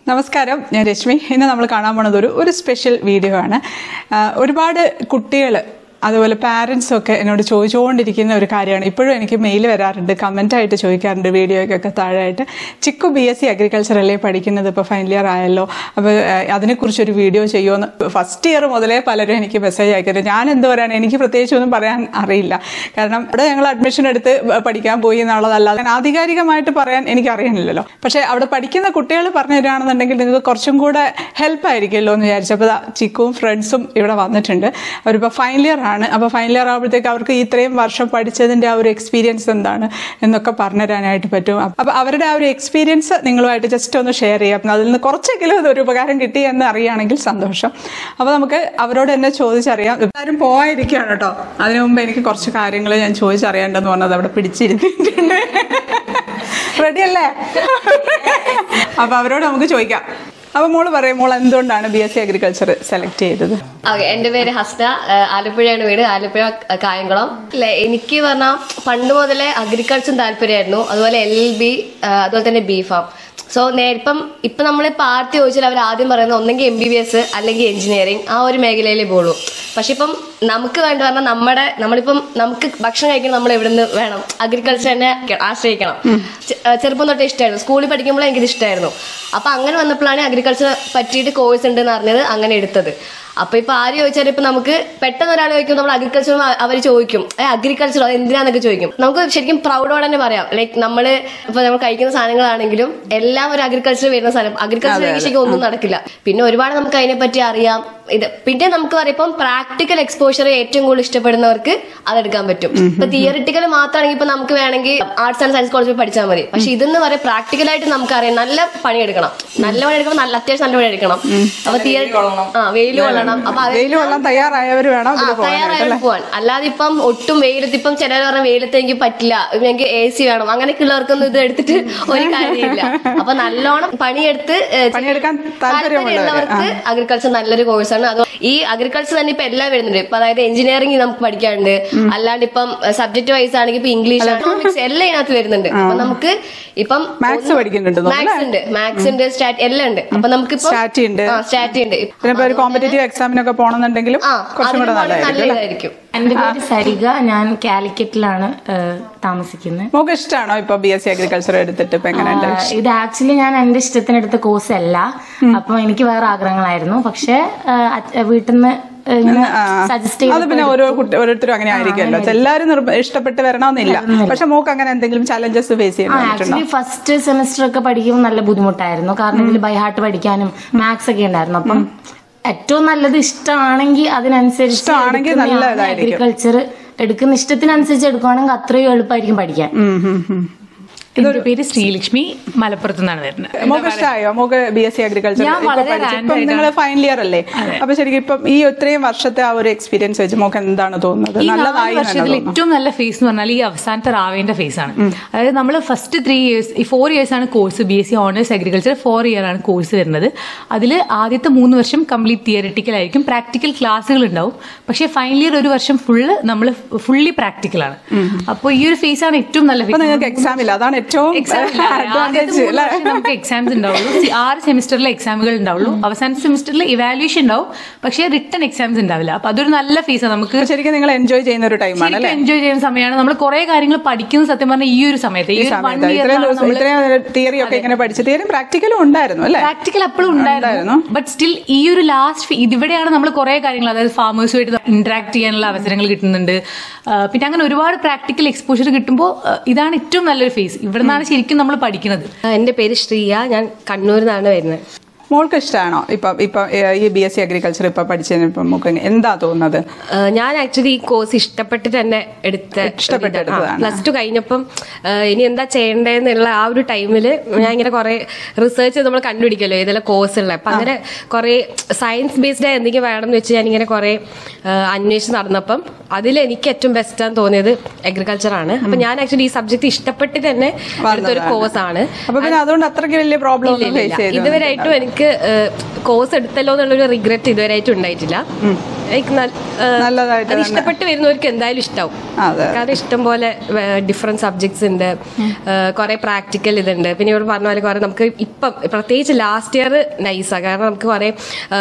നമസ്കാരം ഞാൻ രശ്മി ഇന്ന് നമ്മൾ കാണാൻ പോണത് ഒരു ഒരു സ്പെഷ്യൽ വീഡിയോ ആണ് ആ, ഒരുപാട് കുട്ടികൾ അതുപോലെ പാരൻസ് ഒക്കെ എന്നോട് ചോദിച്ചുകൊണ്ടിരിക്കുന്ന ഒരു കാര്യമാണ് ഇപ്പോഴും എനിക്ക് മെയിൽ വരാറുണ്ട് കമൻ്റ് ആയിട്ട് ചോദിക്കാറുണ്ട് വീഡിയോയ്ക്കൊക്കെ താഴെയായിട്ട് ചിക്കു ബി എസ് സി അഗ്രികൾച്ചർ അല്ലേ പഠിക്കുന്നത് ഇപ്പോൾ ഫൈനൽ ഇയർ ആയല്ലോ അപ്പോൾ അതിനെക്കുറിച്ചൊരു വീഡിയോ ചെയ്യുമെന്ന് ഫസ്റ്റ് ഇയർ മുതലേ പലരും എനിക്ക് മെസ്സേജ് അയക്കുന്നത് ഞാൻ എന്ത് പറയാൻ എനിക്ക് പ്രത്യേകിച്ചൊന്നും പറയാൻ അറിയില്ല കാരണം ഇവിടെ ഞങ്ങൾ അഡ്മിഷൻ എടുത്ത് പഠിക്കാൻ പോയി എന്നുള്ളതല്ലാതെ ഞാൻ ആധികാരികമായിട്ട് പറയാൻ എനിക്ക് അറിയണില്ലല്ലോ പക്ഷേ അവിടെ പഠിക്കുന്ന കുട്ടികൾ പറഞ്ഞു തരികയാണെന്നുണ്ടെങ്കിൽ നിങ്ങൾക്ക് കുറച്ചും കൂടെ ഹെൽപ്പ് ആയിരിക്കുമല്ലോ എന്ന് വിചാരിച്ചപ്പോൾ ദാ ചിക്കുവും ഫ്രണ്ട്സും ഇവിടെ വന്നിട്ടുണ്ട് അവരിപ്പോൾ ഫൈനൽ ഇയർ ആണ് അപ്പോൾ ഫൈനൽ ഇയർ ആകുമ്പോഴത്തേക്ക് അവർക്ക് ഇത്രയും വർഷം പഠിച്ചതിൻ്റെ ആ ഒരു എക്സ്പീരിയൻസ് എന്താണ് എന്നൊക്കെ പറഞ്ഞു തരാനായിട്ട് പറ്റും അപ്പോൾ അവരുടെ ആ ഒരു എക്സ്പീരിയൻസ് നിങ്ങളുമായിട്ട് ജസ്റ്റ് ഒന്ന് ഷെയർ ചെയ്യാം അപ്പം അതിൽ നിന്ന് കുറച്ചെങ്കിലും ഇതൊരു ഉപകാരം കിട്ടി എന്ന് അറിയുകയാണെങ്കിൽ സന്തോഷം അപ്പോൾ നമുക്ക് അവരോട് തന്നെ ചോദിച്ചറിയാം എല്ലാവരും പോയിരിക്കുകയാണ് കേട്ടോ അതിനു മുമ്പ് എനിക്ക് കുറച്ച് കാര്യങ്ങൾ ഞാൻ ചോദിച്ചറിയേണ്ടെന്ന് പറഞ്ഞത് അവിടെ പിടിച്ചിരുത്തിയിട്ടുണ്ട് റെഡി അല്ലേ അപ്പൊ അവരോട് നമുക്ക് ചോദിക്കാം അപ്പൊ മോള് പറയും മോൾ എന്തുകൊണ്ടാണ് B S C agriculture select ചെയ്തത് ഓക്കെ എന്റെ പേര് ഹസ്ന ആ, ആലപ്പുഴയാണ് വീട് ആലപ്പുഴ ക- കായംകുളം അല്ലെ എനിക്ക് പറഞ്ഞാൽ പണ്ട് മുതലേ അഗ്രികൾച്ചർ താല്പര്യമായിരുന്നു അതുപോലെ എൽ ബി അതുപോലെ തന്നെ ബി ഫാം സോ നേരിപ്പം ഇപ്പൊ നമ്മളെ പാർട്ടി ചോദിച്ചാൽ അവർ ആദ്യം പറയുന്നത് ഒന്നെങ്കിൽ എം ബി ബി എസ് അല്ലെങ്കിൽ എഞ്ചിനീയറിംഗ് ആ ഒരു മേഖലയിലേ പോകുള്ളൂ പക്ഷെ ഇപ്പം നമുക്ക് വേണ്ട പറഞ്ഞാൽ നമ്മുടെ നമ്മളിപ്പം നമുക്ക് ഭക്ഷണം കഴിക്കണം നമ്മൾ എവിടെ നിന്ന് വേണം അഗ്രികൾച്ചർ തന്നെ ആശ്രയിക്കണം ചെ- ആ, ചെറുപ്പം തൊട്ടേ ഇഷ്ടമായിരുന്നു സ്കൂളിൽ പഠിക്കുമ്പോൾ എനിക്കിത് ഇഷ്ടമായിരുന്നു അപ്പൊ അങ്ങനെ വന്നപ്പോഴാണ് അഗ്രികൾച്ചർ പറ്റിയിട്ട് കോഴ്സ് ഉണ്ടെന്ന് അറിഞ്ഞത് അങ്ങനെ എടുത്തത് അപ്പൊ ഇപ്പൊ ആര് ചോദിച്ചാലും ഇപ്പൊ നമുക്ക് പെട്ടെന്ന് ഒരാൾ ചോദിക്കും നമ്മൾ അഗ്രികൾച്ചർ അവർ ചോദിക്കും ഏ അഗ്രികൾച്ചർ അത് എന്തിനാന്നൊക്കെ ചോദിക്കും നമുക്ക് ശരിക്കും പ്രൗഡോടെ തന്നെ പറയാം ലൈക്ക് നമ്മള് ഇപ്പൊ നമ്മൾ കഴിക്കുന്ന സാധനങ്ങളാണെങ്കിലും എല്ലാം ഒരു അഗ്രികൾച്ചർ വരുന്ന സാധനം അഗ്രികൾച്ചർ ശരിക്കും ഒന്നും നടക്കില്ല പിന്നെ ഒരുപാട് നമുക്ക് അതിനെ പറ്റി അറിയാം ഇത് പിന്നെ നമുക്ക് പറയാം ഇപ്പം പ്രാക്ടിക്കൽ എക്സ്പോഷർ ഏറ്റവും കൂടുതൽ ഇഷ്ടപ്പെടുന്നവർക്ക് അതെടുക്കാൻ പറ്റും ഇപ്പൊ തിയറിറ്റിക്കൽ മാത്രമാണെങ്കിൽ ഇപ്പൊ നമുക്ക് വേണമെങ്കിൽ ആർട്സ് ആൻഡ് സയൻസ് കോളേജിൽ പഠിച്ചാൽ മതി പക്ഷെ ഇതെന്ന് പറയാം പ്രാക്ടിക്കലായിട്ട് നമുക്ക് അറിയാം നല്ല പണിയെടുക്കണം നല്ല പണിയെടുക്കുമ്പോൾ നല്ല അത്യാവശ്യം നല്ല പണിയെടുക്കണം അപ്പൊ തിയറി ആ വെയിൽ കൊള്ളണം അപ്പൊ അത് വെയിൽ കൊള്ളാൻ തയ്യാറായവർ വേണം ആ, ഇതിൽ പോകാനായിട്ട് തയ്യാറായി പോവാൻ അല്ലാതെ ഇപ്പം ഒട്ടും വെയിലത്ത് ഇപ്പം ചിലർ പറഞ്ഞ വെയിലത്ത് എനിക്ക് പറ്റില്ല എനിക്ക് എ സി വേണം അങ്ങനെയൊക്കെ ഉള്ളവർക്കൊന്നും ഇത് എടുത്തിട്ട് ഒരു കാര്യമില്ല അപ്പൊ നല്ലോണം പണിയെടുത്ത് ഏ, പണിയെടുക്കാൻ താല്പര്യമുള്ളവര് താല്പര്യമുള്ളവർക്ക് അഗ്രികൾച്ചർ നല്ലൊരു കോഴ്സാണ് അത് ഈ അഗ്രികൾച്ചർ തന്നെ ഇപ്പൊ എല്ലാം വരുന്നുണ്ട് ഇപ്പൊ അതായത് എഞ്ചിനീയറിംഗ് നമുക്ക് പഠിക്കാനുണ്ട് അല്ലാണ്ട് ഇപ്പം സബ്ജക്ട് വൈസ് ആണെങ്കിൽ ഇപ്പൊ ഇംഗ്ലീഷ് എക്കണോമിക്സ് എല്ലാം ഇതിനകത്ത് വരുന്നുണ്ട് അപ്പൊ നമുക്ക് ഇപ്പം മാത്സ് പഠിക്കുന്നുണ്ട് തോന്നുന്നു മാത്സ് ഉണ്ട് മാത്സ് ഉണ്ട് സ്റ്റാറ്റ് എല്ലാം ഉണ്ട് അപ്പൊ നമുക്കിപ്പോ സ്റ്റാറ്റി ഉണ്ട് സ്റ്റാറ്റ് ഉണ്ട് പിന്നെ ഇപ്പൊ ഒരു കോമ്പറ്റേറ്റീവ് എക്സാമിനൊക്കെ പോകണമെന്നുണ്ടെങ്കിലും ആ കുറച്ചും കൂടെ അതിനും നല്ലതായിരിക്കും അല്ലേ? നല്ലതായിരിക്കും എന്റെ പേര് സരിക ഞാൻ കാലിക്കറ്റിലാണ് ഏഹ്, താമസിക്കുന്നത് മോക്ക് ഇഷ്ടമാണോ ഇപ്പൊ ബി എസ് സി അഗ്രികൾച്ചർ എടുത്തിട്ട് ഇപ്പൊ എങ്ങനെയുണ്ട് ആഹ്, ഇത് ആക്ച്വലി ഞാൻ എന്റെ ഇഷ്ടത്തിന് എടുത്ത കോഴ്സ് അല്ല അപ്പൊ എനിക്ക് വേറെ ആഗ്രഹങ്ങളായിരുന്നു പക്ഷെ വീട്ടിൽ നിന്ന് ഇങ്ങനെ സജസ്റ്റ് അത് പിന്നെ ഓരോ കുട്ടി ഓരോരുത്തരും അങ്ങനെ ആയിരിക്കുമല്ലോ എല്ലാവരും നിർബ- ഇഷ്ടപ്പെട്ട് വരണമെന്നില്ല പക്ഷെ മോക്ക് അങ്ങനെ എന്തെങ്കിലും ചാലഞ്ചസ് ഫേസ് ചെയ്യാൻ പറ്റുന്നുണ്ടോ ആക്ച്വലി ഫസ്റ്റ് സെമസ്റ്റർ ഒക്കെ പഠിക്കുമ്പോൾ നല്ല ബുദ്ധിമുട്ടായിരുന്നു കാരണം ഇതിൽ ബൈ ഹാർട്ട് പഠിക്കാനും മാത്സ് ഒക്കെ ഉണ്ടായിരുന്നു അപ്പം ഏറ്റവും നല്ലത് ഇഷ്ടമാണെങ്കിൽ അതിനനുസരിച്ച് ഇഷ്ടമാണെങ്കിൽ നല്ലതായിരിക്കും. അഗ്രികൾച്ചർ എടുക്കുന്ന ഇഷ്ടത്തിനനുസരിച്ച് എടുക്കുവാണെങ്കിൽ അത്രയും എളുപ്പമായിരിക്കും പഠിക്കാൻ ഉം, ഉം, ഉം. എന്റെ പേര് ശ്രീലക്ഷ്മി മലപ്പുറത്ത് നിന്നാണ് വരുന്നത് മോക്ക് ഇഷ്ടമായോ മോക്ക് ബി എസ് സി അഗ്രികൾച്ചർ ഞാൻ വളരെ ഇപ്പം random നിങ്ങൾ ഫൈനൽ ഇയർ അല്ലേ അപ്പൊ ശരിക്കും ഇപ്പം ഈ ഇത്രയും വർഷത്തെ ആ ഒരു എക്സ്പീരിയൻസ് വെച്ച് മോക്ക് എന്താണ് തോന്നുന്നത് ഈ നാല് നല്ലതായി എന്ന് വർഷത്തിൽ തോന്നുന്നു. ഏറ്റവും നല്ല ഫേസ് എന്ന് പറഞ്ഞാൽ ഈ അവസാനത്തെ റാവേന്റെ ഫേസ് ആണ് അതായത് നമ്മൾ ഫസ്റ്റ് ത്രീ ഇയേഴ്സ് ഈ ഫോർ ഇയേഴ്സ് ആണ് course B S C honours agriculture four year ആണ് കോഴ്സ് വരുന്നത് അതിൽ ആദ്യത്തെ മൂന്ന് വർഷം കംപ്ലീറ്റ് തിയറിറ്റിക്കൽ ആയിരിക്കും പ്രാക്ടിക്കൽ ക്ലാസ്സുകൾ ഉണ്ടാവും പക്ഷേ ഫൈനൽ ഇയർ ഒരു വർഷം ഫുള്ള് നമ്മൾ ഫുള്ളി പ്രാക്ടിക്കൽ ആണ് അപ്പോൾ ഈ ഒരു ഫേസ് ആണ് ഏറ്റവും നല്ല അപ്പൊ ഫേസ് നിങ്ങൾക്ക് എക്സാം ഇല്ല അതാണ് ഏറ്റവും അഡ്വാൻറ്റേജ് അല്ലേ നമുക്ക് എക്സാംസ് ഉണ്ടാവുള്ളൂ സി- ആറ് സെമിസ്റ്ററിലെ എക്സാമുകൾ ഉണ്ടാവുള്ളൂ അവസാനത്തെ സെമിസ്റ്ററിൽ ഇവാലുവേഷൻ ഉണ്ടാവും പക്ഷേ റിട്ടേൺ എക്സാംസ് ഉണ്ടാവില്ല അപ്പൊ അതൊരു നല്ല ഫീസാണ് നമുക്ക് അപ്പൊ ശരിക്കും നിങ്ങൾ എൻജോയ് ചെയ്യുന്ന ഒരു ടൈമാണ് അല്ലേ എൻജോയ് ചെയ്യുന്ന സമയമാണ് നമ്മൾ കുറെ കാര്യങ്ങൾ പഠിക്കുന്ന സത്യം പറഞ്ഞാൽ ഈ ഒരു സമയത്ത് ഈ ഈ ഒരു വൺ സമയത്ത് ഇത്രയും ദിവസം ഇത്രയും തിയറി ഒക്കെ ഇങ്ങനെ പഠിച്ചു തിയറിയും പ്രാക്ടിക്കലും ഉണ്ടായിരുന്നു അല്ലേ പ്രാക്ടിക്കൽ അപ്പോഴും ഉണ്ടായിരുന്നു ഉണ്ടായിരുന്നു. ബട്ട് സ്റ്റിൽ ഈ ഒരു ലാസ്റ്റ് ഇവിടെയാണ് നമ്മൾ കുറെ കാര്യങ്ങൾ അതായത് ഫാമേഴ്സുമായിട്ട് ഇന്ററാക്ട് ചെയ്യാനുള്ള അവസരങ്ങൾ കിട്ടുന്നുണ്ട് ആ, പിന്നെ അങ്ങനെ ഒരുപാട് പ്രാക്ടിക്കൽ എക്സ്പോഷർ കിട്ടുമ്പോൾ ആ, ഇതാണ് ഏറ്റവും നല്ലൊരു ഫേസ് ഇവിടെ നിന്നാണ് ശരിക്കും നമ്മൾ പഠിക്കുന്നത് എന്റെ പേര് ശ്രീയ ഞാൻ കണ്ണൂരിൽ നിന്നാണ് വരുന്നത് മോൾക്ക് ഇഷ്ടമാണോ ഇപ്പൊ ഇപ്പൊ ഏഹ്, ഈ ബി എസ് സി അഗ്രികൾച്ചർ ഇപ്പൊ പഠിച്ചതിന് ഇപ്പൊ മോക്ക് എന്താ തോന്നുന്നത് ഏഹ് ഞാൻ ആക്ച്വലി ഈ കോഴ്സ് ഇഷ്ടപ്പെട്ടിട്ട് തന്നെ എടുത്ത ഇഷ്ടപ്പെട്ട് എടുത്തതാണ്. പ്ലസ് ടു കഴിഞ്ഞപ്പം ഏഹ് ഇനി എന്താ ചെയ്യേണ്ടതെന്നുള്ള ആ ഒരു ടൈമിൽ ഞാൻ ഇങ്ങനെ കുറെ റിസർച്ച് നമ്മൾ കണ്ടുപിടിക്കല്ലോ ഏതെല്ലാം കോഴ്സ് ഉള്ളത് അപ്പൊ അങ്ങനെ കുറെ സയൻസ് ബേസ്ഡ് ആയ എന്തെങ്കിലും വേണം എന്ന് വെച്ച് ഞാൻ ഇങ്ങനെ കുറെ അന്വേഷിച്ച് നടന്നപ്പം അതിൽ എനിക്ക് ഏറ്റവും ബെസ്റ്റ് ആണെന്ന് തോന്നിയത് അഗ്രികൾച്ചർ ആണ് അപ്പൊ ഞാൻ ആക്ച്വലി ഈ സബ്ജക്ട് ഇഷ്ടപ്പെട്ട് തന്നെ എടുത്തൊരു കോഴ്സ് ആണ് അപ്പൊ പിന്നെ അതുകൊണ്ട് അത്രയ്ക്ക് വലിയ പ്രോബ്ലം ഒന്നും ഫേസ് ചെയ്തു ഇതുവരെയായിട്ടും എനിക്ക് കോഴ്സ് എടുത്തല്ലോ എന്നുള്ളൊരു റിഗ്രറ്റ് ഇതുവരെയായിട്ടും ഉണ്ടായിട്ടില്ല ലൈക്ക് നല്ലതായിട്ട് അത് തന്നെ. ഇഷ്ടപ്പെട്ട് വരുന്നവർക്ക് എന്തായാലും ഇഷ്ടാവും അതെ. കാരണം ഇഷ്ടം പോലെ ഡിഫറെന്റ് സബ്ജക്ട്സ് ഉണ്ട് കുറെ പ്രാക്ടിക്കൽ ഇതുണ്ട് പിന്നെ ഇവിടെ പറഞ്ഞ പോലെ കുറെ നമുക്ക് ഇപ്പം പ്രത്യേകിച്ച് ലാസ്റ്റ് ഇയർ നൈസാണ് കാരണം നമുക്ക് കുറെ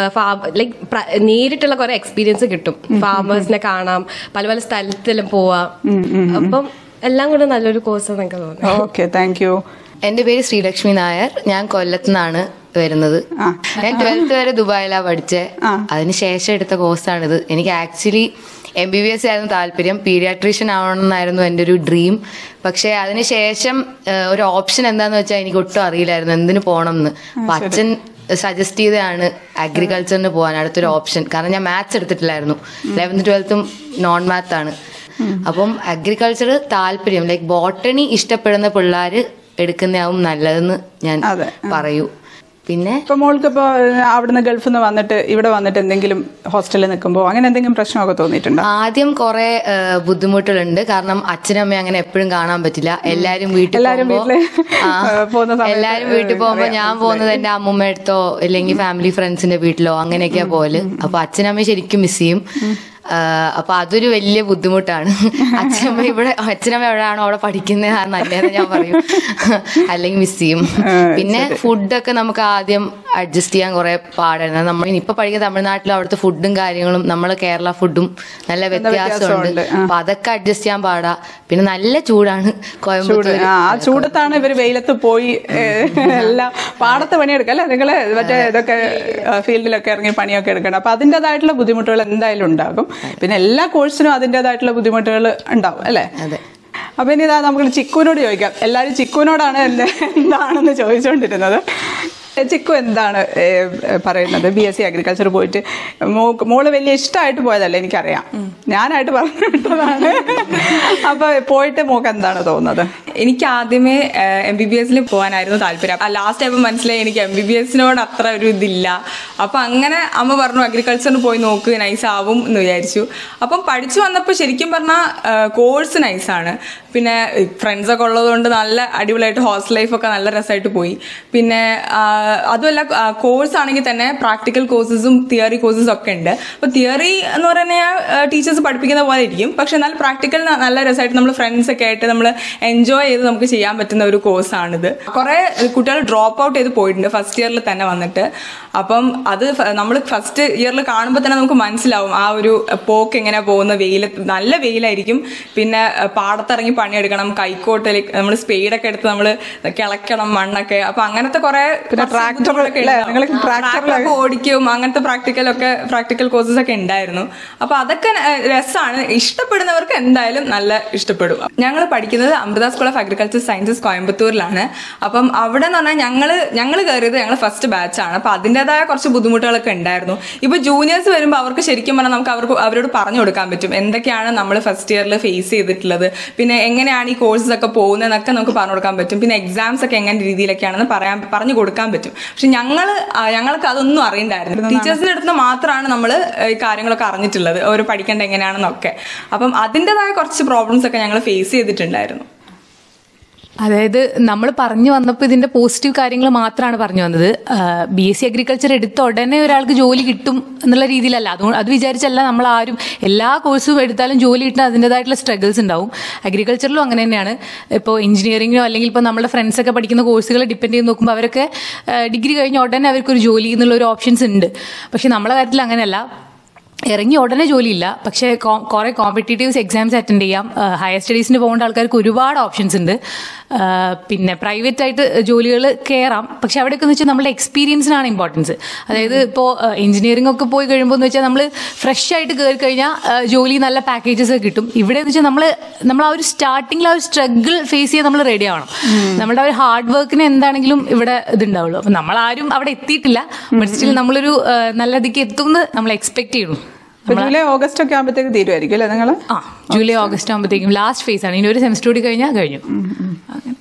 ലൈക്ക് നേരിട്ടുള്ള കുറെ എക്സ്പീരിയൻസ് കിട്ടും ഫാമേഴ്സിനെ കാണാം പല പല സ്ഥലത്തെല്ലാം പോവാം അപ്പം എല്ലാം കൂടെ നല്ലൊരു കോഴ്സ് എനിക്ക് തോന്നുന്നു ഓക്കെ താങ്ക് യു എന്റെ പേര് ശ്രീലക്ഷ്മി നായർ ഞാൻ കൊല്ലത്ത് നിന്നാണ് വരുന്നത് ആ. ഞാൻ ട്വൽത്ത് വരെ ദുബായിലാണ് പഠിച്ചത് ആ. അതിനുശേഷം എടുത്ത കോഴ്സാണിത് എനിക്ക് actually M B B S ആയിരുന്നു താല്പര്യം പീഡിയാട്രീഷ്യൻ ആവണമെന്നായിരുന്നു എൻ്റെ ഒരു ഡ്രീം പക്ഷേ അതിനുശേഷം ഏഹ്, ഒരു ഓപ്ഷൻ എന്താന്ന് വെച്ചാൽ എനിക്ക് ഒട്ടും അറിയില്ലായിരുന്നു എന്തിനു പോകണം എന്ന് അപ്പൊ അച്ഛൻ സജസ്റ്റ് ചെയ്തതാണ് അഗ്രികൾച്ചറിന് പോകാൻ അടുത്തൊരു ഓപ്ഷൻ കാരണം ഞാൻ മാത്സ് എടുത്തിട്ടില്ലായിരുന്നു ലെവൻത്ത് ട്വൽത്തും നോൺ മാത്ത് ആണ് അപ്പം അഗ്രികൾച്ചർ താല്പര്യം ലൈക്ക് ബോട്ടണി ഇഷ്ടപ്പെടുന്ന പിള്ളേർ എടുക്കുന്നതാവും നല്ലതെന്ന് ഞാൻ അതെ. പറയൂ പിന്നെ ഇപ്പൊ മോൾക്ക് ഇപ്പൊ അവിടുന്ന് ഗൾഫിൽ നിന്ന് വന്നിട്ട് ഇവിടെ വന്നിട്ട് എന്തെങ്കിലും ഹോസ്റ്റലിൽ നിൽക്കുമ്പോൾ അങ്ങനെ എന്തെങ്കിലും പ്രശ്നമൊക്കെ തോന്നിയിട്ടുണ്ടോ ആദ്യം കുറെ ബുദ്ധിമുട്ടുകളുണ്ട് കാരണം അച്ഛനും അമ്മയും അങ്ങനെ എപ്പോഴും കാണാൻ പറ്റില്ല എല്ലാരും വീട്ടിൽ എല്ലാരും പോകുമ്പോ- വീട്ടില്, ആ, ഏഹ്, പോകുന്ന സമയത്ത് എല്ലാരും വീട്ടിൽ പോകുമ്പോ ഞാൻ പോകുന്നത് എന്റെ അമ്മൂമ്മ അടുത്തോ അല്ലെങ്കിൽ ഫാമിലി ഫ്രണ്ട്സിന്റെ വീട്ടിലോ അങ്ങനെയൊക്കെയാ പോല് അപ്പൊ അച്ഛനമ്മ ശരിക്കും മിസ് ചെയ്യും ആഹ് അപ്പൊ അതൊരു വലിയ ബുദ്ധിമുട്ടാണ് അച്ഛനമ്മ ഇവിടെ അച്ഛനമ്മ എവിടെയാണോ അവിടെ പഠിക്കുന്നത് നല്ലതെന്ന് ഞാൻ പറയും അല്ലെങ്കിൽ മിസ് ചെയ്യും പിന്നെ ഫുഡൊക്കെ നമുക്ക് ആദ്യം അഡ്ജസ്റ്റ് ചെയ്യാൻ കുറെ പാടായിരുന്നു നമ്മൾ ഇപ്പൊ പഠിക്കുന്ന തമിഴ്നാട്ടിലും അവിടുത്തെ ഫുഡും കാര്യങ്ങളും നമ്മളെ കേരള ഫുഡും നല്ല വ്യത്യാസമുണ്ട് വ്യത്യാസമുണ്ട്. ആ. അപ്പൊ അതൊക്കെ അഡ്ജസ്റ്റ് ചെയ്യാൻ പാടാ പിന്നെ നല്ല ചൂടാണ് ചൂട് കോയമ്പത്തൂർ ആ ആ ചൂടത്താണ് ഇവര് വെയിലത്ത് പോയി ഏഹ്, എല്ലാം പാടത്ത് പണിയെടുക്കുക അല്ലെ നിങ്ങള് മറ്റേ ഇതൊക്കെ ഫീൽഡിലൊക്കെ ഇറങ്ങി പണിയൊക്കെ എടുക്കണം അപ്പൊ അതിൻ്റെതായിട്ടുള്ള ബുദ്ധിമുട്ടുകൾ എന്തായാലും ഉണ്ടാകും പിന്നെ എല്ലാ കോഴ്സിനും അതിൻ്റെതായിട്ടുള്ള ബുദ്ധിമുട്ടുകൾ ഉണ്ടാവും അല്ലേ അതെ. അപ്പൊ ഇനി ഇതാ നമുക്ക് ചിക്കുവിനോട് ചോദിക്കാം എല്ലാവരും ചിക്കുവിനോടാണ് എന്ത് എന്താണെന്ന് ചോദിച്ചുകൊണ്ടിരുന്നത് ഏ, ചിക്കു എന്താണ് ഏ, ഏ, പറയുന്നത് ബി എസ് സി അഗ്രികൾച്ചർ പോയിട്ട് മോ- മോള് വലിയ ഇഷ്ടമായിട്ട് പോയതല്ലേ എനിക്കറിയാം ഞാനായിട്ട് പറഞ്ഞു വിട്ടതാണ് അപ്പൊ പോയിട്ട് മോക്ക് എന്താണ് തോന്നുന്നത് എനിക്ക് ആദ്യമേ എം ബി ബി എസിൽ പോകാനായിരുന്നു താല്പര്യം ലാസ്റ്റ് ആയപ്പോൾ മനസ്സിലായി എനിക്ക് എം ബി ബി എസിനോട് അത്ര ഒരു ഇതില്ല അപ്പം അങ്ങനെ അമ്മ പറഞ്ഞു അഗ്രികൾച്ചറിന് പോയി നോക്ക് നൈസ് ആവും എന്ന് വിചാരിച്ചു അപ്പം പഠിച്ചു വന്നപ്പോൾ ശരിക്കും പറഞ്ഞാൽ കോഴ്സ് നൈസാണ് പിന്നെ ഫ്രണ്ട്സ് ഒക്കെ ഉള്ളതുകൊണ്ട് നല്ല അടിപൊളിയായിട്ട് ഹോസ്റ്റൽ ലൈഫൊക്കെ നല്ല രസമായിട്ട് പോയി പിന്നെ ആ, അതുമല്ല കോഴ്സ് ആണെങ്കിൽ തന്നെ പ്രാക്ടിക്കൽ കോഴ്സസും തിയറി കോഴ്സസും ഒക്കെ ഉണ്ട് അപ്പോൾ തിയറി എന്ന് പറയുന്നത് ടീച്ചേഴ്സ് പഠിപ്പിക്കുന്ന പോലെ ഇരിക്കും പക്ഷെ എന്നാൽ പ്രാക്ടിക്കൽ നല്ല രസമായിട്ട് നമ്മൾ ഫ്രണ്ട്സ് ഒക്കെ ആയിട്ട് നമ്മൾ എൻജോയ് ചെയ്ത് നമുക്ക് ചെയ്യാൻ പറ്റുന്ന ഒരു കോഴ്സാണിത് കുറേ കുട്ടികൾ ഡ്രോപ്പ് ഔട്ട് ചെയ്ത് പോയിട്ടുണ്ട് ഫസ്റ്റ് ഇയറിൽ തന്നെ വന്നിട്ട് അപ്പം അത് നമ്മൾ ഫസ്റ്റ് ഇയറിൽ കാണുമ്പോൾ തന്നെ നമുക്ക് മനസ്സിലാവും ആ ഒരു പോക്ക് എങ്ങനെ പോകുന്ന വെയിൽ നല്ല വെയിലായിരിക്കും പിന്നെ അഹ് പാടത്തിറങ്ങി പണിയെടുക്കണം കൈക്കോട്ടിൽ നമ്മൾ സ്പീഡൊക്കെ എടുത്ത് നമ്മൾ കിളക്കണം മണ്ണൊക്കെ അപ്പൊ അങ്ങനത്തെ കുറെ പിന്നെ tractor അല്ലേ? നിങ്ങൾ tractor ഓടിക്കും അങ്ങനത്തെ പ്രാക്ടിക്കലൊക്കെ പ്രാക്ടിക്കൽ കോഴ്സസ് ഒക്കെ ഉണ്ടായിരുന്നു അപ്പൊ അതൊക്കെ രസമാണ് ഇഷ്ടപ്പെടുന്നവർക്ക് എന്തായാലും നല്ല ഇഷ്ടപ്പെടും ഞങ്ങൾ പഠിക്കുന്നത് Amrita school of agriculture sciences കോയമ്പത്തൂരിലാണ് അപ്പം അവിടെ എന്ന് പറഞ്ഞാൽ ഞങ്ങൾ ഞങ്ങൾ കയറിയത് ഞങ്ങൾ ഫസ്റ്റ് ബാച്ചാണ് അപ്പൊ അതിൻ്റെതായ കുറച്ച് ബുദ്ധിമുട്ടുകളൊക്കെ ഉണ്ടായിരുന്നു ഇപ്പൊ ജൂനിയേഴ്സ് വരുമ്പോൾ അവർക്ക് ശരിക്കും പറഞ്ഞാൽ നമുക്ക് അവർക്ക് അവരോട് പറഞ്ഞു കൊടുക്കാൻ പറ്റും എന്തൊക്കെയാണ് നമ്മൾ ഫസ്റ്റ് ഇയറിൽ ഫേസ് ചെയ്തിട്ടുള്ളത് പിന്നെ എങ്ങനെയാണ് ഈ കോഴ്സസ് ഒക്കെ പോകുന്നതെന്നൊക്കെ നമുക്ക് പറഞ്ഞു കൊടുക്കാൻ പറ്റും പിന്നെ എക്സാംസ് ഒക്കെ എങ്ങനെ രീതിയിലൊക്കെയാണെന്ന് പറയാൻ പറഞ്ഞു കൊടുക്കാൻ പറ്റും പക്ഷെ ഞങ്ങൾ ഞങ്ങൾക്ക് അതൊന്നും അറിയണ്ടായിരുന്നു ടീച്ചേഴ്സിന്റെ അടുത്ത് മാത്രമാണ് നമ്മൾ ഈ കാര്യങ്ങളൊക്കെ അറിഞ്ഞിട്ടുള്ളത് അവർ പഠിക്കേണ്ട എങ്ങനെയാണെന്നൊക്കെ അപ്പം അതിൻ്റെതായ കുറച്ച് പ്രോബ്ലംസ് ഒക്കെ ഞങ്ങൾ ഫേസ് ചെയ്തിട്ടുണ്ടായിരുന്നു അതായത് നമ്മൾ പറഞ്ഞു വന്നപ്പോൾ ഇതിന്റെ പോസിറ്റീവ് കാര്യങ്ങൾ മാത്രമാണ് പറഞ്ഞു വന്നത് ബി എസ് സി അഗ്രികൾച്ചർ എടുത്ത ഉടനെ ഒരാൾക്ക് ജോലി കിട്ടും എന്നുള്ള രീതിയിലല്ല അതുകൊണ്ട് അത് വിചാരിച്ചല്ല നമ്മൾ ആരും എല്ലാ കോഴ്സും എടുത്താലും ജോലി കിട്ടാൻ അതിൻ്റെതായിട്ടുള്ള സ്ട്രഗിൾസ് ഉണ്ടാവും അഗ്രികൾച്ചറിലും അങ്ങനെ തന്നെയാണ് ഇപ്പോൾ എഞ്ചിനീയറിംഗോ അല്ലെങ്കിൽ ഇപ്പോൾ നമ്മുടെ ഫ്രണ്ട്സ് ഒക്കെ പഠിക്കുന്ന കോഴ്സുകൾ ഡിപ്പെൻഡ് ചെയ്ത് നോക്കുമ്പോൾ അവരൊക്കെ ഡിഗ്രി കഴിഞ്ഞ ഉടനെ അവർക്കൊരു ജോലി എന്നുള്ള ഒരു ഓപ്ഷൻസ് ഉണ്ട് പക്ഷെ നമ്മളെ കാര്യത്തിൽ അങ്ങനെയല്ല ഇറങ്ങി ഉടനെ ജോലിയില്ല പക്ഷേ കുറെ കോമ്പറ്റേറ്റീവ്സ് എക്സാംസ് അറ്റൻഡ് ചെയ്യാം ഹയർ സ്റ്റഡീസിന് പോകേണ്ട ആൾക്കാർക്ക് ഒരുപാട് ഓപ്ഷൻസ് ഉണ്ട് ആ, പിന്നെ പ്രൈവറ്റ് ആയിട്ട് ജോലികൾ കയറാം പക്ഷെ അവിടെയൊക്കെ എന്ന് വെച്ചാൽ നമ്മുടെ എക്സ്പീരിയൻസിനാണ് ഇമ്പോർട്ടൻസ് അതായത് ഇപ്പോൾ എഞ്ചിനീയറിംഗ് ഒക്കെ പോയി കഴിയുമ്പോൾ എന്ന് വെച്ചാൽ നമ്മൾ ഫ്രഷ് ആയിട്ട് കയറി കഴിഞ്ഞാൽ ആ, ജോലി നല്ല പാക്കേജസ് ഒക്കെ കിട്ടും ഇവിടെ എന്ന് വെച്ചാൽ നമ്മൾ നമ്മൾ ആ ഒരു സ്റ്റാർട്ടിങ്ങിൽ ആ ഒരു സ്ട്രഗിൾ ഫേസ് ചെയ്യാൻ നമ്മൾ റെഡി ആവണം നമ്മുടെ ആ ഒരു ഹാർഡ് വർക്കിന് എന്താണെങ്കിലും ഇവിടെ ഇതുണ്ടാവുള്ളൂ അപ്പം നമ്മൾ ആരും അവിടെ എത്തിയിട്ടില്ല ബട്ട് സ്റ്റിൽ നമ്മളൊരു ആ, നല്ല ഇതിക്ക് എത്തും എന്ന് നമ്മൾ എക്സ്പെക്ട് ചെയ്യുന്നു ഇപ്പൊ ജൂലൈ ഓഗസ്റ്റ് ഒക്കെ ആകുമ്പോഴത്തേക്ക് തീരുമായിരിക്കും അല്ലേ നിങ്ങള് ആ ജൂലൈ ഓഗസ്റ്റ് ആകുമ്പോഴത്തേക്കും ലാസ്റ്റ് ഫേസ് ആണ് ഇനി ഒരു സെമസ്റ്റർ കൂടി കഴിഞ്ഞാൽ കഴിഞ്ഞു അങ്ങനെ.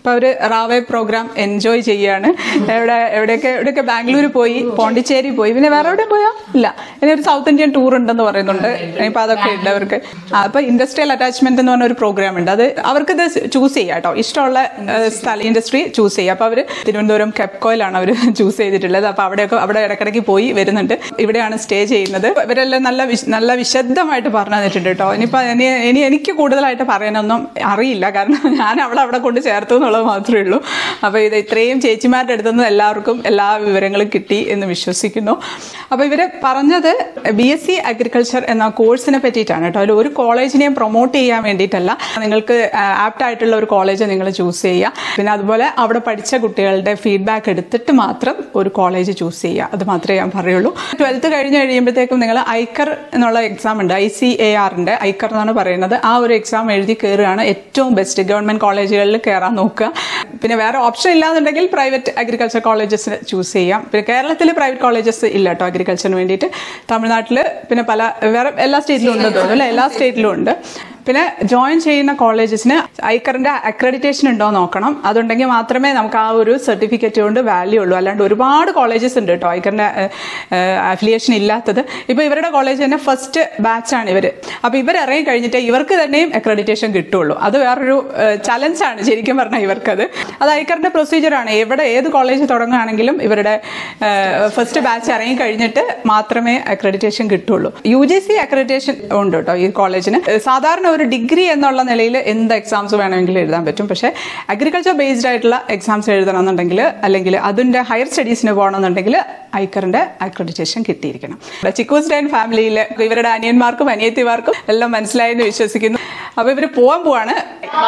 അപ്പോൾ അവർ റാവേ പ്രോഗ്രാം എൻജോയ് ചെയ്യാണ് എവിടെ എവിടെയൊക്കെ എവിടെയൊക്കെ ബാംഗ്ലൂർ പോയി പോണ്ടിച്ചേരി പോയി പിന്നെ വേറെ എവിടെയും പോയാ ഇല്ല ഇനി ഒരു സൗത്ത് ഇന്ത്യൻ ടൂർ ഉണ്ടെന്ന് പറയുന്നുണ്ട് ഇനിയിപ്പോൾ അതൊക്കെ ഉണ്ട് അവർക്ക് ആ, അപ്പോൾ ഇൻഡസ്ട്രിയൽ അറ്റാച്ച്മെന്റ് എന്ന് പറഞ്ഞ ഒരു പ്രോഗ്രാം ഉണ്ട് അത് അവർക്ക് ഇത് ചൂസ് ചെയ്യാം കേട്ടോ ഇഷ്ടമുള്ള ഏഹ്, സ്ഥല ഇൻഡസ്ട്രി ചൂസ് ചെയ്യുക അപ്പോൾ അവർ തിരുവനന്തപുരം കെപ്കോയിലാണ് അവർ ചൂസ് ചെയ്തിട്ടുള്ളത് അപ്പോൾ അവിടെയൊക്കെ അവിടെ ഇടയ്ക്കിടയ്ക്ക് പോയി വരുന്നുണ്ട് ഇവിടെയാണ് സ്റ്റേ ചെയ്യുന്നത് ഇവരെല്ലാം നല്ല വിശ- നല്ല വിശദമായിട്ട് പറഞ്ഞു തന്നിട്ടുണ്ട് കേട്ടോ ഇനിയിപ്പോൾ ഇനി ഇനി എനിക്ക് കൂടുതലായിട്ട് പറയാനൊന്നും അറിയില്ല കാരണം ഞാൻ അവളെ അവിടെ കൊണ്ട് ചേർത്തു എന്നുള്ളത് മാത്രമേ ഉള്ളൂ അപ്പോൾ ഇത് ഇത്രയും ചേച്ചിമാരുടെ അടുത്ത് നിന്ന് എല്ലാവർക്കും എല്ലാ വിവരങ്ങളും കിട്ടി എന്ന് വിശ്വസിക്കുന്നു അപ്പോൾ ഇവർ പറഞ്ഞത് ബി എസ് സി അഗ്രികൾച്ചർ എന്ന കോഴ്സിനെ പറ്റിയിട്ടാണ് കേട്ടോ അതിൽ ഒരു കോളേജിനെയും പ്രൊമോട്ട് ചെയ്യാൻ വേണ്ടിയിട്ടല്ല നിങ്ങൾക്ക് ആപ്റ്റ് ആയിട്ടുള്ള ഒരു കോളേജ് നിങ്ങൾ ചൂസ് ചെയ്യുക പിന്നെ അതുപോലെ അവിടെ പഠിച്ച കുട്ടികളുടെ ഫീഡ്ബാക്ക് എടുത്തിട്ട് മാത്രം ഒരു കോളേജ് ചൂസ് ചെയ്യുക അത് മാത്രമേ ഞാൻ പറയുള്ളൂ ട്വൽത്ത് കഴിഞ്ഞ് കഴിയുമ്പോഴത്തേക്കും നിങ്ങൾ ഐക്കർ എന്നുള്ള എക്സാം ഉണ്ട് ഐ സി എ ആറിൻ്റെ ഐക്കർ എന്നാണ് പറയുന്നത് ആ ഒരു എക്സാം എഴുതി കയറുകയാണ് ഏറ്റവും ബെസ്റ്റ് ഗവൺമെന്റ് കോളേജുകളിൽ കയറാൻ നോക്കുക പിന്നെ വേറെ ഓപ്ഷൻ ഇല്ലാന്നുണ്ടെങ്കിൽ പ്രൈവറ്റ് അഗ്രികൾച്ചർ കോളേജസ് ചൂസ് ചെയ്യാം പിന്നെ കേരളത്തിൽ പ്രൈവറ്റ് കോളേജസ് ഇല്ല കേട്ടോ അഗ്രികൾച്ചറിന് വേണ്ടിയിട്ട് തമിഴ്നാട്ടിൽ പിന്നെ പല വേറെ എല്ലാ സ്റ്റേറ്റിലും ഉണ്ട് തോന്നുന്നു അല്ലേ എല്ലാ സ്റ്റേറ്റിലും ഉണ്ട് പിന്നെ ജോയിൻ ചെയ്യുന്ന കോളേജസിന് ഐക്കറിന്റെ അക്രഡിറ്റേഷൻ ഉണ്ടോ എന്ന് നോക്കണം അതുണ്ടെങ്കിൽ മാത്രമേ നമുക്ക് ആ ഒരു സർട്ടിഫിക്കറ്റ് കൊണ്ട് വാല്യൂ ഉള്ളൂ അല്ലാണ്ട് ഒരുപാട് കോളേജസ് ഉണ്ട് കേട്ടോ ഐക്കറിന്റെ അഫിലിയേഷൻ ഇല്ലാത്തത് ഇപ്പൊ ഇവരുടെ കോളേജ് തന്നെ ഫസ്റ്റ് ബാച്ചാണ് ഇവർ അപ്പൊ ഇവർ ഇറങ്ങി കഴിഞ്ഞിട്ട് ഇവർക്ക് തന്നെയും അക്രഡിറ്റേഷൻ കിട്ടുള്ളൂ അത് വേറൊരു ചലഞ്ചാണ് ശരിക്കും പറഞ്ഞാൽ ഇവർക്കത് അത് ഐക്കറിന്റെ പ്രൊസീജിയറാണ് എവിടെ ഏത് കോളേജ് തുടങ്ങുകയാണെങ്കിലും ഇവരുടെ ഫസ്റ്റ് ബാച്ച് ഇറങ്ങി കഴിഞ്ഞിട്ട് മാത്രമേ അക്രഡിറ്റേഷൻ കിട്ടുള്ളൂ യു ജി സി അക്രഡിറ്റേഷൻ ഉണ്ട് കേട്ടോ ഈ കോളേജിന് സാധാരണ ഒരു ഡിഗ്രി എന്നുള്ള നിലയിൽ എന്ത് എക്സാംസ് വേണമെങ്കിലും എഴുതാൻ പറ്റും പക്ഷേ അഗ്രികൾച്ചർ ബേസ്ഡ് ആയിട്ടുള്ള എക്സാംസ് എഴുതണമെന്നുണ്ടെങ്കിൽ അല്ലെങ്കിൽ അതിൻ്റെ ഹയർ സ്റ്റഡീസിന് പോകണമെന്നുണ്ടെങ്കിൽ ഐക്കറിന്റെ അക്രഡിറ്റേഷൻ കിട്ടിയിരിക്കണം ചിക്കൂസ് ഡൈൻ ഫാമിലിയിൽ ഇവരുടെ അനിയന്മാർക്കും അനിയത്തിമാർക്കും എല്ലാം മനസ്സിലായെന്ന് വിശ്വസിക്കുന്നു അപ്പൊ ഇവര് പോവാൻ പോവാണ്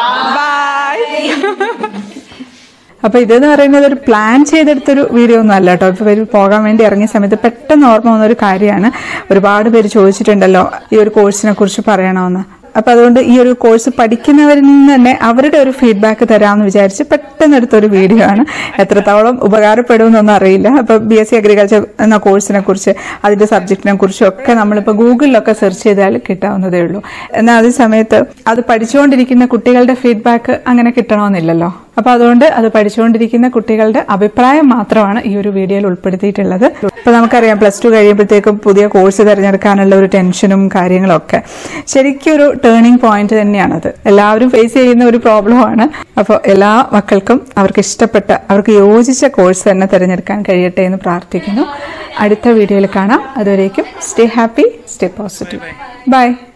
ബൈ അപ്പൊ ഇതെന്ന് പറയുന്നത് ഒരു പ്ലാൻ ചെയ്തെടുത്തൊരു വീഡിയോ ഒന്നും അല്ല കേട്ടോ ഇപ്പൊ ഇവര് പോകാൻ വേണ്ടി ഇറങ്ങിയ സമയത്ത് പെട്ടെന്ന് ഓർമ്മ വന്ന ഒരു കാര്യമാണ് ഒരുപാട് പേര് ചോദിച്ചിട്ടുണ്ടല്ലോ ഈ ഒരു കോഴ്സിനെ കുറിച്ച് പറയണമെന്ന് അപ്പൊ അതുകൊണ്ട് ഈ ഒരു കോഴ്സ് പഠിക്കുന്നവരിൽ നിന്ന് തന്നെ അവരുടെ ഒരു ഫീഡ്ബാക്ക് തരാമെന്ന് വിചാരിച്ച് പെട്ടെന്ന് എടുത്തൊരു വീഡിയോ ആണ് എത്രത്തോളം ഉപകാരപ്പെടുമെന്നൊന്നും അറിയില്ല അപ്പൊ ബി എസ് സി അഗ്രികൾച്ചർ എന്ന കോഴ്സിനെ കുറിച്ച് അതിന്റെ സബ്ജക്റ്റിനെ കുറിച്ചും ഒക്കെ നമ്മളിപ്പോൾ ഗൂഗിളിലൊക്കെ സെർച്ച് ചെയ്താൽ കിട്ടാവുന്നതേ ഉള്ളൂ എന്നാൽ അതേ സമയത്ത് അത് പഠിച്ചുകൊണ്ടിരിക്കുന്ന കുട്ടികളുടെ ഫീഡ്ബാക്ക് അങ്ങനെ കിട്ടണമെന്നില്ലല്ലോ അപ്പൊ അതുകൊണ്ട് അത് പഠിച്ചുകൊണ്ടിരിക്കുന്ന കുട്ടികളുടെ അഭിപ്രായം മാത്രമാണ് ഈ ഒരു വീഡിയോയിൽ ഉൾപ്പെടുത്തിയിട്ടുള്ളത് ഇപ്പൊ നമുക്കറിയാം പ്ലസ് ടു കഴിയുമ്പോഴത്തേക്കും പുതിയ കോഴ്സ് തിരഞ്ഞെടുക്കാനുള്ള ഒരു ടെൻഷനും കാര്യങ്ങളും ഒക്കെ ശരിക്കും ഒരു ടേണിംഗ് പോയിന്റ് തന്നെയാണത് എല്ലാവരും ഫേസ് ചെയ്യുന്ന ഒരു പ്രോബ്ലമാണ് അപ്പോൾ എല്ലാ മക്കൾക്കും അവർക്ക് ഇഷ്ടപ്പെട്ട അവർക്ക് യോജിച്ച കോഴ്സ് തന്നെ തിരഞ്ഞെടുക്കാൻ കഴിയട്ടെ എന്ന് പ്രാർത്ഥിക്കുന്നു അടുത്ത വീഡിയോയിൽ കാണാം അതുവരേക്കും stay happy stay positive by